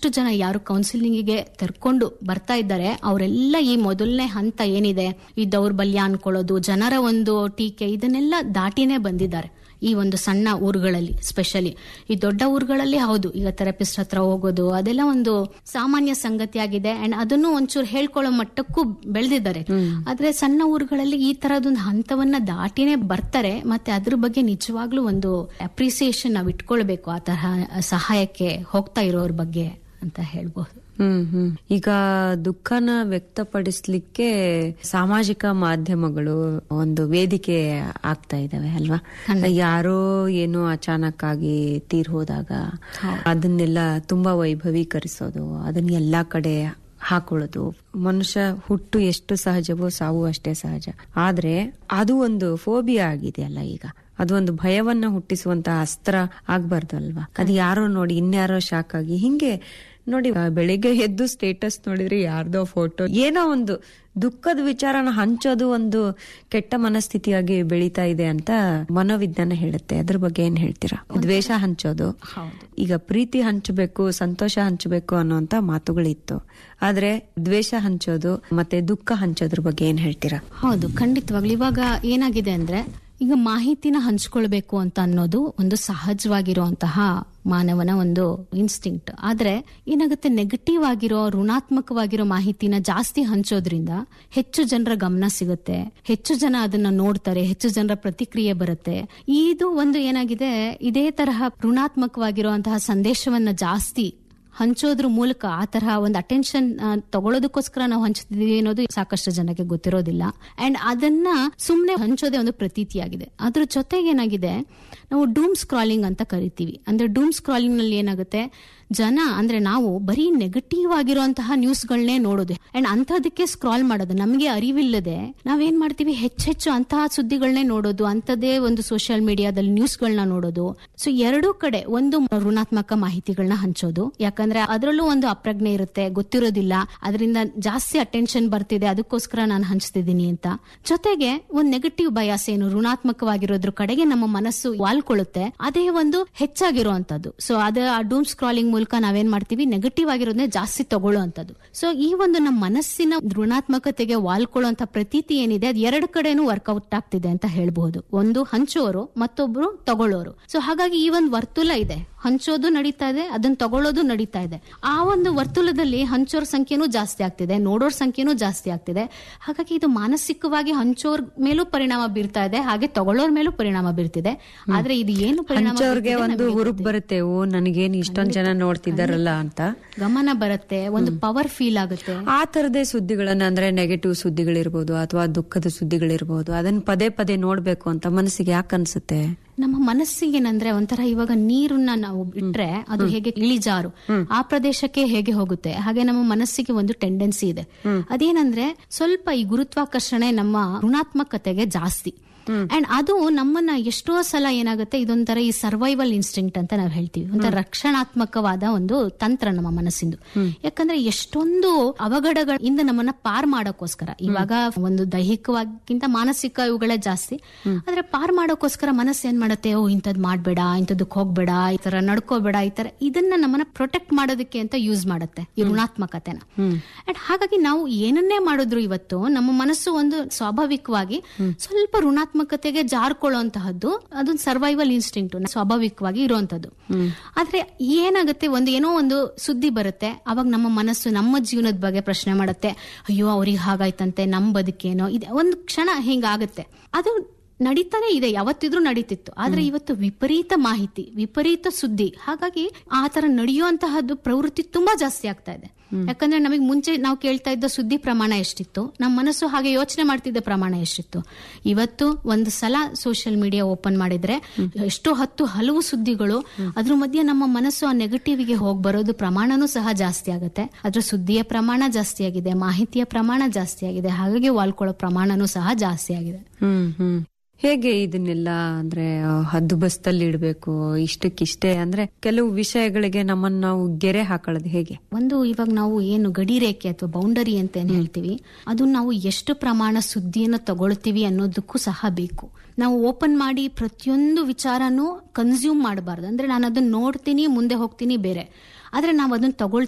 ಸಾಕಷ್ಟು ಜನ ಯಾರು ಕೌನ್ಸಿಲಿಂಗಿಗೆ ತೆರ್ಕೊಂಡು ಬರ್ತಾ ಇದ್ದಾರೆ ಅವರೆಲ್ಲ ಈ ಮೊದಲನೇ ಹಂತ ಏನಿದೆ ಈ ದೌರ್ಬಲ್ಯ ಅನ್ಕೊಳ್ಳೋದು ಜನರ ಒಂದು ಟೀಕೆ ಇದನ್ನೆಲ್ಲ ದಾಟಿನೇ ಬಂದಿದ್ದಾರೆ ಈ ಒಂದು ಸಣ್ಣ ಊರುಗಳಲ್ಲಿ ಸ್ಪೆಷಲಿ ಈ ದೊಡ್ಡ ಊರುಗಳಲ್ಲಿ ಹೌದು ಈಗ ಥೆರಪಿಸ್ಟ್ ಹತ್ರ ಹೋಗೋದು ಅದೆಲ್ಲ ಒಂದು ಸಾಮಾನ್ಯ ಸಂಗತಿ ಆಗಿದೆ ಅಂಡ್ ಅದನ್ನು ಒಂಚೂರು ಹೇಳ್ಕೊಳ್ಳೋ ಮಟ್ಟಕ್ಕೂ ಬೆಳೆದಿದ್ದಾರೆ ಆದ್ರೆ ಸಣ್ಣ ಊರುಗಳಲ್ಲಿ ಈ ತರದೊಂದು ಹಂತವನ್ನ ದಾಟಿನೇ ಬರ್ತಾರೆ ಮತ್ತೆ ಅದ್ರ ಬಗ್ಗೆ ನಿಜವಾಗ್ಲೂ ಒಂದು ಅಪ್ರಿಸಿಯೇಷನ್ ನಾವು ಇಟ್ಕೊಳ್ಬೇಕು ಆ ತರಹ ಸಹಾಯಕ್ಕೆ ಹೋಗ್ತಾ ಇರೋರ ಬಗ್ಗೆ ಅಂತ ಹೇಳ್ಬಹುದು ಹ್ಮ್ ಹ್ಮ್ ಈಗ ದುಃಖನ ವ್ಯಕ್ತಪಡಿಸ್ಲಿಕ್ಕೆ ಸಾಮಾಜಿಕ ಮಾಧ್ಯಮಗಳು ಒಂದು ವೇದಿಕೆ ಆಗ್ತಾ ಇದಾವೆ ಅಲ್ವಾ ಯಾರೋ ಏನೋ ಅಚಾನಕ್ ಆಗಿ ತೀರ್ ಹೋದಾಗ ಅದನ್ನೆಲ್ಲ ತುಂಬಾ ವೈಭವೀಕರಿಸೋದು ಅದನ್ನ ಎಲ್ಲಾ ಕಡೆ ಹಾಕೊಳ್ಳೋದು ಮನುಷ್ಯ ಹುಟ್ಟು ಎಷ್ಟು ಸಹಜವೋ ಸಾವು ಅಷ್ಟೇ ಸಹಜ ಆದ್ರೆ ಅದು ಒಂದು ಫೋಬಿಯಾ ಆಗಿದೆ ಅಲ್ಲ ಈಗ ಅದು ಒಂದು ಭಯವನ್ನ ಹುಟ್ಟಿಸುವಂತ ಅಸ್ತ್ರ ಆಗ್ಬಾರ್ದು ಅಲ್ವಾ ಅದು ಯಾರೋ ನೋಡಿ ಇನ್ಯಾರೋ ಶಾಕ್ ಆಗಿ ಹಿಂಗೆ ನೋಡಿ ಆ, ಬೆಳಿಗ್ಗೆ ಎದ್ದು ಸ್ಟೇಟಸ್ ನೋಡಿದ್ರೆ ಯಾರ್ದೋ ಫೋಟೋ ಏನೋ ಒಂದು ದುಃಖದ ವಿಚಾರನ ಹಂಚೋದು ಒಂದು ಕೆಟ್ಟ ಮನಸ್ಥಿತಿಯಾಗಿ ಬೆಳೀತಾ ಇದೆ ಅಂತ ಮನೋವಿಜ್ಞಾನ ಹೇಳುತ್ತೆ ಅದ್ರ ಬಗ್ಗೆ ಏನ್ ಹೇಳ್ತೀರಾ ದ್ವೇಷ ಹಂಚೋದು ಈಗ ಪ್ರೀತಿ ಹಂಚಬೇಕು ಸಂತೋಷ ಹಂಚಬೇಕು ಅನ್ನೋಂತ ಮಾತುಗಳಿತ್ತು ಆದ್ರೆ ದ್ವೇಷ ಹಂಚೋದು ಮತ್ತೆ ದುಃಖ ಹಂಚೋದ್ರ ಬಗ್ಗೆ ಏನ್ ಹೇಳ್ತೀರಾ ಹೌದು ಖಂಡಿತವಾಗ್ಲು ಇವಾಗ ಏನಾಗಿದೆ ಅಂದ್ರೆ ಈಗ ಮಾಹಿತಿನ ಹಂಚ್ಕೊಳ್ಬೇಕು ಅಂತ ಅನ್ನೋದು ಒಂದು ಸಹಜವಾಗಿರುವಂತಹ ಮಾನವನ ಒಂದು ಇನ್ಸ್ಟಿಂಕ್ಟ್ ಆದ್ರೆ ಏನಾಗುತ್ತೆ ನೆಗೆಟಿವ್ ಆಗಿರೋ ಋಣಾತ್ಮಕವಾಗಿರೋ ಮಾಹಿತಿನ ಜಾಸ್ತಿ ಹಂಚೋದ್ರಿಂದ ಹೆಚ್ಚು ಜನರ ಗಮನ ಸಿಗುತ್ತೆ ಹೆಚ್ಚು ಜನ ಅದನ್ನ ನೋಡ್ತಾರೆ ಹೆಚ್ಚು ಜನರ ಪ್ರತಿಕ್ರಿಯೆ ಬರುತ್ತೆ ಇದು ಒಂದು ಏನಾಗಿದೆ ಇದೇ ತರಹ ಋಣಾತ್ಮಕವಾಗಿರುವಂತಹ ಸಂದೇಶವನ್ನ ಜಾಸ್ತಿ ಹಂಚೋದ್ರ ಮೂಲಕ ಆ ತರಹ ಒಂದು ಅಟೆನ್ಷನ್ ತಗೊಳ್ಳೋದಕ್ಕೋಸ್ಕರ ನಾವು ಹಂಚ್ತಿದೀವಿ ಅನ್ನೋದು ಸಾಕಷ್ಟು ಜನಕ್ಕೆ ಗೊತ್ತಿರೋದಿಲ್ಲ ಅಂಡ್ ಅದನ್ನ ಸುಮ್ಮನೆ ಹಂಚೋದೇ ಒಂದು ಪ್ರತೀತಿಯಾಗಿದೆ ಅದ್ರ ಜೊತೆಗೆ ಏನಾಗಿದೆ ನಾವು ಡೂಮ್ ಸ್ಕ್ರಾಲಿಂಗ್ ಅಂತ ಕರಿತೀವಿ ಅಂದ್ರೆ ಡೂಮ್ ಸ್ಕ್ರಾಲಿಂಗ್ ನಲ್ಲಿ ಏನಾಗುತ್ತೆ ಜನ ಅಂದ್ರೆ ನಾವು ಬರೀ ನೆಗೆಟಿವ್ ಆಗಿರುವಂತಹ ನ್ಯೂಸ್ಗಳನ್ನೇ ನೋಡೋದು ಅಂಡ್ ಅಂಥದಕ್ಕೆ ಸ್ಕ್ರಾಲ್ ಮಾಡೋದು ನಮಗೆ ಅರಿವಿಲ್ಲದೆ ನಾವೇನ್ ಮಾಡ್ತೀವಿ ಹೆಚ್ಚೆಚ್ಚು ಅಂತಹ ಸುದ್ದಿಗಳನ್ನೇ ನೋಡೋದು ಅಂಥದ್ದೇ ಒಂದು ಸೋಷಿಯಲ್ ಮೀಡಿಯಾದಲ್ಲಿ ನ್ಯೂಸ್ಗಳನ್ನ ನೋಡೋದು ಸೊ ಎರಡೂ ಕಡೆ ಒಂದು ಋಣಾತ್ಮಕ ಮಾಹಿತಿಗಳನ್ನ ಹಂಚೋದು ಯಾಕಂದ್ರೆ ಅದರಲ್ಲೂ ಒಂದು ಅಪ್ರಜ್ಞೆ ಇರುತ್ತೆ ಗೊತ್ತಿರೋದಿಲ್ಲ ಅದರಿಂದ ಜಾಸ್ತಿ ಅಟೆನ್ಷನ್ ಬರ್ತಿದೆ ಅದಕ್ಕೋಸ್ಕರ ನಾನು ಹಂಚ್ತಿದ್ದೀನಿ ಅಂತ ಜೊತೆಗೆ ಒಂದು ನೆಗೆಟಿವ್ ಬಯಾಸ್ ಏನು ಋಣಾತ್ಮಕವಾಗಿರೋದ್ರ ಕಡೆಗೆ ನಮ್ಮ ಮನಸ್ಸು ವಾಲ್ಕೊಳ್ಳುತ್ತೆ ಅದೇ ಒಂದು ಹೆಚ್ಚಾಗಿರುವಂತದ್ದು ಸೊ ಅದ ಆ ಡೂಮ್ ಸ್ಕ್ರಾಲಿಂಗ್ ಮೂಲಕ ನಾವೇನ್ ಮಾಡ್ತೀವಿ ನೆಗೆಟಿವ್ ಆಗಿರೋದನ್ನೇ ಜಾಸ್ತಿ ತಗೊಳ್ಳುವಂತದ್ದು ಸೊ ಈ ಒಂದು ನಮ್ಮ ಮನಸ್ಸಿನ ಋಣಾತ್ಮಕತೆಗೆ ವಾಲ್ಕೊಳ್ಳುವಂತ ಪ್ರತೀತಿ ಏನಿದೆ ಅದು ಎರಡು ಕಡೆನೂ ವರ್ಕೌಟ್ ಆಗ್ತಿದೆ ಅಂತ ಹೇಳ್ಬಹುದು ಒಂದು ಹಂಚೋರು ಮತ್ತೊಬ್ರು ತಗೊಳ್ಳೋರು ಸೊ ಹಾಗಾಗಿ ಈ ಒಂದು ವರ್ತುಲ ಇದೆ ಹಂಚೋದು ನಡೀತಾ ಇದೆ ಅದನ್ನ ತಗೊಳ್ಳೋದು ನಡೀತಾ ಇದೆ ಆ ಒಂದು ವರ್ತುಲದಲ್ಲಿ ಹಂಚೋರ್ ಸಂಖ್ಯೆನೂ ಜಾಸ್ತಿ ಆಗ್ತಿದೆ ನೋಡೋರ್ ಸಂಖ್ಯೆನೂ ಜಾಸ್ತಿ ಆಗ್ತಿದೆ ಹಾಗಾಗಿ ಇದು ಮಾನಸಿಕವಾಗಿ ಹಂಚೋರ್ ಮೇಲೂ ಪರಿಣಾಮ ಬೀರ್ತಾ ಇದೆ ಹಾಗೆ ತಗೊಳ್ಳೋರ್ ಮೇಲೂ ಪರಿಣಾಮ ಬೀರ್ತಿದೆ ಆದ್ರೆ ಇದು ಏನು ಪರಿಣಾಮ ಹಂಚೋರ್ಗೆ ಬೀರ್ತಿದೆ ಒಂದು ನಮ್ಗೆ ಹುರುಪ್ ಬರುತ್ತೆ ಓ ನನಗೇನು ಇಷ್ಟೊಂದ್ ಜನ ನೋಡ್ತಿದ್ದಾರಲ್ಲ ಅಂತ ಗಮನ ಬರುತ್ತೆ ಒಂದು ಪವರ್ ಫೀಲ್ ಆಗುತ್ತೆ ಆ ತರದೇ ಸುದ್ದಿಗಳನ್ನ ಅಂದ್ರೆ ನೆಗೆಟಿವ್ ಸುದ್ದಿಗಳಿರ್ಬೋದು ಅಥವಾ ದುಃಖದ ಸುದ್ದಿಗಳಿರ್ಬೋದು ಅದನ್ನ ಪದೇ ಪದೇ ನೋಡ್ಬೇಕು ಅಂತ ಮನಸ್ಸಿಗೆ ಯಾಕೆ ಅನ್ಸುತ್ತೆ ನಮ್ಮ ಮನಸ್ಸಿಗೆ ಏನಂದ್ರೆ ಒಂಥರ ಇವಾಗ ನೀರನ್ನ ನಾವು ಬಿಟ್ರೆ ಅದು ಹೇಗೆ ಇಳಿಜಾರು ಆ ಪ್ರದೇಶಕ್ಕೆ ಹೇಗೆ ಹೋಗುತ್ತೆ ಹಾಗೆ ನಮ್ಮ ಮನಸ್ಸಿಗೆ ಒಂದು ಟೆಂಡೆನ್ಸಿ ಇದೆ ಅದೇನಂದ್ರೆ ಸ್ವಲ್ಪ ಈ ಗುರುತ್ವಾಕರ್ಷಣೆ ನಮ್ಮ ಋಣಾತ್ಮಕತೆಗೆ ಜಾಸ್ತಿ ಅಂಡ್ ಅದು ನಮ್ಮನ್ನ ಎಷ್ಟೋ ಸಲ ಏನಾಗುತ್ತೆ ಇದೊಂಥರ ಈ ಸರ್ವೈವಲ್ ಇನ್ಸ್ಟಿಂಕ್ಟ್ ಅಂತ ನಾವು ಹೇಳ್ತೀವಿ ಒಂಥರ ರಕ್ಷಣಾತ್ಮಕವಾದ ಒಂದು ತಂತ್ರ ನಮ್ಮ ಮನಸ್ಸಿಂದು ಯಾಕಂದ್ರೆ ಎಷ್ಟೊಂದು ಅವಘಡಗಳಿಂದ ನಮ್ಮನ್ನ ಪಾರ್ ಮಾಡೋಕ್ಕೋಸ್ಕರ ಇವಾಗ ಒಂದು ದೈಹಿಕವಾಗಿಂತ ಮಾನಸಿಕ ಇವುಗಳೇ ಜಾಸ್ತಿ ಆದ್ರೆ ಪಾರ್ ಮಾಡೋಕ್ಕೋಸ್ಕರ ಮನಸ್ಸು ಏನ್ ಮಾಡುತ್ತೆ ಓ ಇಂಥದ್ ಮಾಡ್ಬೇಡ ಇಂಥದಕ್ಕೆ ಹೋಗ್ಬೇಡ ಈ ತರ ನಡ್ಕೋಬೇಡ ಈ ತರ ಇದನ್ನ ನಮ್ಮನ್ನ ಪ್ರೊಟೆಕ್ಟ್ ಮಾಡೋದಕ್ಕೆ ಅಂತ ಯೂಸ್ ಮಾಡುತ್ತೆ ಈ ಋಣಾತ್ಮಕತೆನ ಅಂಡ್ ಹಾಗಾಗಿ ನಾವು ಏನನ್ನೇ ಮಾಡಿದ್ರು ಇವತ್ತು ನಮ್ಮ ಮನಸ್ಸು ಒಂದು ಸ್ವಾಭಾವಿಕವಾಗಿ ಸ್ವಲ್ಪ ಋಣಾತ್ಮಕತೆಗೆ ಜಾರ್ಕೊಳ್ಳುವಂತಹದ್ದು ಅದೊಂದು ಸರ್ವೈವಲ್ ಇನ್ಸ್ಟಿಂಕ್ಟ್ ಸ್ವಾಭಾವಿಕವಾಗಿ ಇರುವಂತದ್ದು ಆದ್ರೆ ಏನಾಗುತ್ತೆ ಒಂದು ಏನೋ ಒಂದು ಸುದ್ದಿ ಬರುತ್ತೆ ಅವಾಗ ನಮ್ಮ ಮನಸ್ಸು ನಮ್ಮ ಜೀವನದ ಬಗ್ಗೆ ಪ್ರಶ್ನೆ ಮಾಡುತ್ತೆ ಅಯ್ಯೋ ಅವ್ರಿಗೆ ಹಾಗಾಯ್ತಂತೆ ನಮ್ ಬದುಕೇನೋ ಇದೆ ಒಂದು ಕ್ಷಣ ಹಿಂಗಾಗುತ್ತೆ ಅದು ನಡೀತಾನೆ ಇದೆ ಯಾವತ್ತಿದ್ರೂ ನಡೀತಿತ್ತು ಆದ್ರೆ ಇವತ್ತು ವಿಪರೀತ ಮಾಹಿತಿ ವಿಪರೀತ ಸುದ್ದಿ ಹಾಗಾಗಿ ಆ ತರ ನಡೆಯುವಂತಹದ್ದು ಪ್ರವೃತ್ತಿ ತುಂಬಾ ಜಾಸ್ತಿ ಆಗ್ತಾ ಇದೆ ಯಾಕಂದ್ರೆ ನಮಗೆ ಮುಂಚೆ ನಾವು ಕೇಳ್ತಾ ಇದ್ದ ಸುದ್ದಿ ಪ್ರಮಾಣ ಎಷ್ಟಿತ್ತು ನಮ್ಮ ಮನಸ್ಸು ಹಾಗೆ ಯೋಚನೆ ಮಾಡ್ತಿದ್ದ ಪ್ರಮಾಣ ಎಷ್ಟಿತ್ತು ಇವತ್ತು ಒಂದು ಸಲ ಸೋಷಿಯಲ್ ಮೀಡಿಯಾ ಓಪನ್ ಮಾಡಿದ್ರೆ ಎಷ್ಟೋ ಹತ್ತು ಹಲವು ಸುದ್ದಿಗಳು ಅದ್ರ ಮಧ್ಯೆ ನಮ್ಮ ಮನಸ್ಸು ಆ ನೆಗೆಟಿವ್ಗೆ ಹೋಗಿ ಬರೋದು ಪ್ರಮಾಣನೂ ಸಹ ಜಾಸ್ತಿ ಆಗುತ್ತೆ ಅದ್ರ ಸುದ್ದಿಯ ಪ್ರಮಾಣ ಜಾಸ್ತಿ ಆಗಿದೆ ಮಾಹಿತಿಯ ಪ್ರಮಾಣ ಜಾಸ್ತಿ ಆಗಿದೆ ಹಾಗಾಗಿ ವಾಲ್ಕೊಳ್ಳೋ ಪ್ರಮಾಣನೂ ಸಹ ಜಾಸ್ತಿ ಆಗಿದೆ ಹ್ಮ್ ಹ್ಮ್ ಹೇಗೆ ಇದನ್ನೆಲ್ಲ ಅಂದ್ರೆ ಆ, ಹದ್ದು ಬಸ್ತಲ್ಲಿ ಇಡ್ಬೇಕು ಇಷ್ಟಕ್ಕಿಷ್ಟೇ ಅಂದ್ರೆ ಕೆಲವು ವಿಷಯಗಳಿಗೆ ನಮ್ಮನ್ನ ನಾವು ಗೆರೆ ಹಾಕೊಳ್ಳೋದು ಹೇಗೆ ಒಂದು ಇವಾಗ ನಾವು ಏನು ಗಡಿ ರೇಖೆ ಅಥವಾ ಬೌಂಡರಿ ಅಂತ ಏನ್ ಹೇಳ್ತೀವಿ ಅದು ನಾವು ಎಷ್ಟು ಪ್ರಮಾಣ ಸುದ್ದಿಯನ್ನು ತಗೊಳ್ತೀವಿ ಅನ್ನೋದಕ್ಕೂ ಸಹ ಬೇಕು ನಾವು ಓಪನ್ ಮಾಡಿ ಪ್ರತಿಯೊಂದು ವಿಚಾರನೂ ಕನ್ಸ್ಯೂಮ್ ಮಾಡಬಾರ್ದು ಅಂದ್ರೆ ನಾನು ಅದನ್ನ ನೋಡ್ತೀನಿ ಮುಂದೆ ಹೋಗ್ತೀನಿ ಬೇರೆ ಆದ್ರೆ ನಾವು ಅದನ್ನ ತಗೊಳ್ತೀವಿ